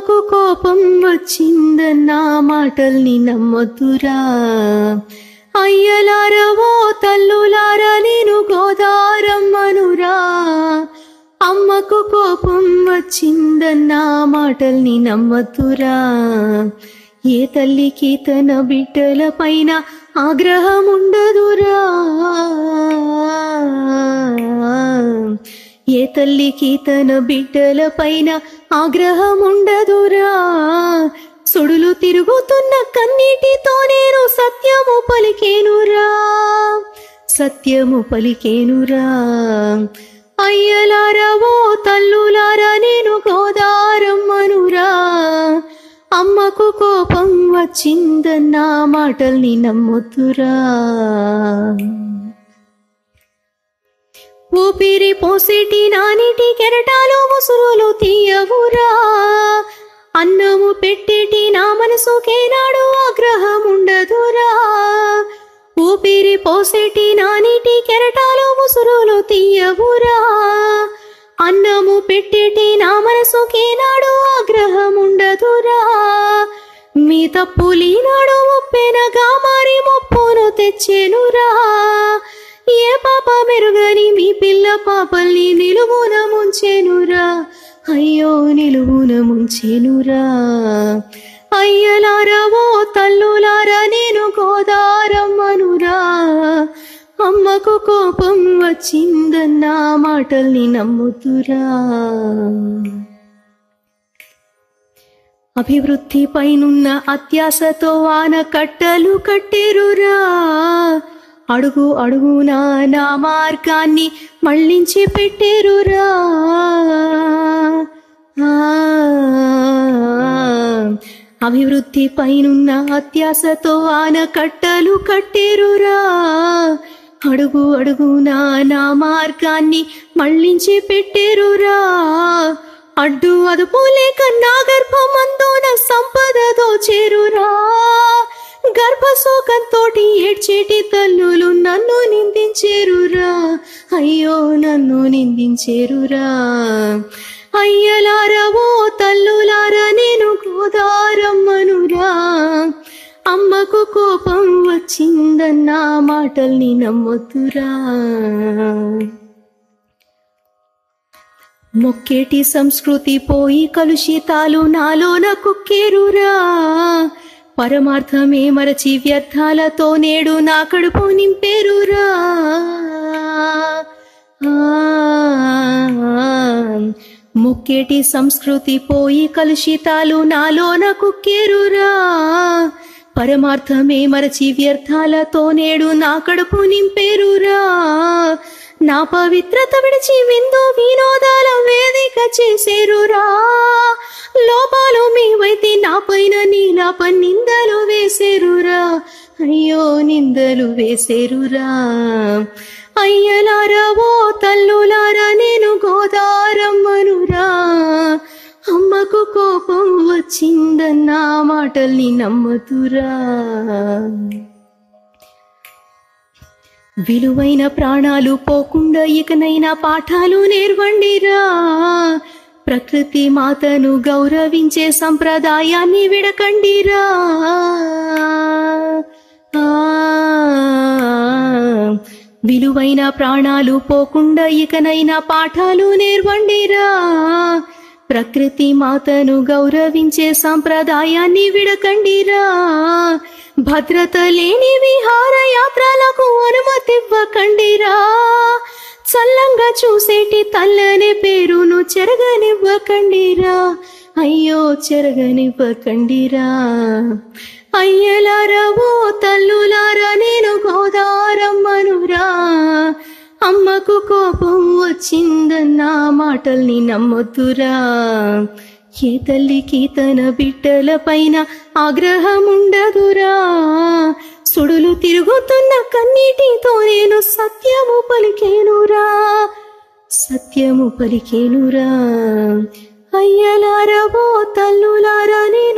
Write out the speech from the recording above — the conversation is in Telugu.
అమ్మకు కోపం వచ్చిందన్న మాటల్ని నమ్మొద్దురా అయ్యలారవో తల్లులారా నేను గోదారమ్మనురా అమ్మకు కోపం వచ్చిందన్న మాటల్ని నమ్మద్దురా ఏ తల్లికి తన బిడ్డల పైన ఆగ్రహం ఉండదురా ఏ తల్లికి తన బిడ్డల పైన ఆగ్రహం ఉండదురా సుడులు తిరుగుతున్న కన్నీటితో నేను సత్యము పలికేనురా సత్యము పలికేనురా అయ్యలారా ఓ తల్లులారా నేను గోదారమ్మనురా అమ్మకు కోపం వచ్చిందన్న మాటల్ని నమ్మొద్దురా ఊపిరి పోసేటి నానిటి కెరటాలు ముసురులు తీయవురా అన్నము పెట్టేటి నా మనసుకేనాడు ఆగ్రహం ఉండదురా ఊపిరి పోసేటి నానిటి కెరటాలు ముసురులు తీయవురా అన్నము పెట్టేటి నా మనసుకేనాడు ఆగ్రహం ఉండదురా మీ తప్పులీనాడు ఉప్పెనగా మారి ముప్పును తెచ్చెనురా ఏ పాప మెరుగని మీ పిల్ల పాపల్ని నిలువున ముంచెనురా అయ్యో నిలువున ముంచెనురా అయ్యలారా ఓ తల్లులారా నేను గోదారమ్మనురా అమ్మకు కోపం వచ్చిందన్న మాటల్ని నమ్ముతురా అభివృద్ధి పైనున్న అత్యాశతో ఆనకట్టలు కట్టెరురా అడుగు అడుగునా నా మార్గాన్ని మళ్ళించి పెట్టెరురా ఆ, అభివృద్ధి పైనున్న అత్యాశతో ఆనకట్టలు కట్టెరురా అడుగు అడుగునా నా మార్గాన్ని మళ్ళించి పెట్టెరురా అడ్డు అదుపు లేక నా గర్భమందున సంపదతో చేరురా గర్భశోకంతోటి ఏడ్చేటి తల్లులు నన్ను నిందించేరురా అయ్యో నన్ను నిందించేరురా అయ్యలారా ఓ తల్లులారా నేను గోదారమ్మనురా అమ్మకు కోపం వచ్చిందన్న మాటల్ని నమ్మొద్దురా మొక్కేటి సంస్కృతి పోయి కలుషితాలు నాలోన కుక్కేరురా పరమార్థమే మరచి వ్యర్థాలతో నేడు నా కడుపు నింపేరురా ఆ, మొక్కేటి సంస్కృతి పోయి కలుషితాలు నాలోన కుక్కేరురా పరమార్థమే మరచి వ్యర్థాలతో నేడు నా కడుపు నింపేరురా నా పవిత్రత విడిచి విందు వినోదాల వేదిక చేసేరురా లోపాలు మీవైతే నా పైన నీలాప నిందలు వేసేరురా అయ్యో నిందలు వేసేరురా అయ్యలారా ఓ తల్లులారా నేను గోదారమ్మనురా అమ్మకు కోపం వచ్చిందన్న మాటల్ని నమ్మతురా విలువైన ప్రాణాలు పోకుండా ఇకనైనా పాఠాలు నేర్వండిరా ప్రకృతి మాతను గౌరవించే సంప్రదాయాన్ని విడకండిరా ఆ, విలువైన ప్రాణాలు పోకుండా ఇకనైనా పాఠాలు నేర్వండిరా ప్రకృతి మాతను గౌరవించే సంప్రదాయాన్ని విడకండిరా భద్రత లేని విహారయాత్రలకు అనుమతివ్వకండిరా చల్లంగా చూసేటి తల్లనే పేరును చెరగనివ్వకండిరా అయ్యో చెరగనివ్వకండిరా అయ్యలారా ఓ తల్లులారా నేను గోదారమ్మనురా అమ్మకు కోపం వచ్చిందన్న మాటల్ని నమ్మొద్దురా ఏ తల్లికి తన బిడ్డల పైన ఆగ్రహం ఉండదురా సుడులు తిరుగుతున్న కన్నీటితో నేను సత్యము పలికేనురా సత్యము పలికేనురా అయ్యలారా ఓ తల్లులారా నేను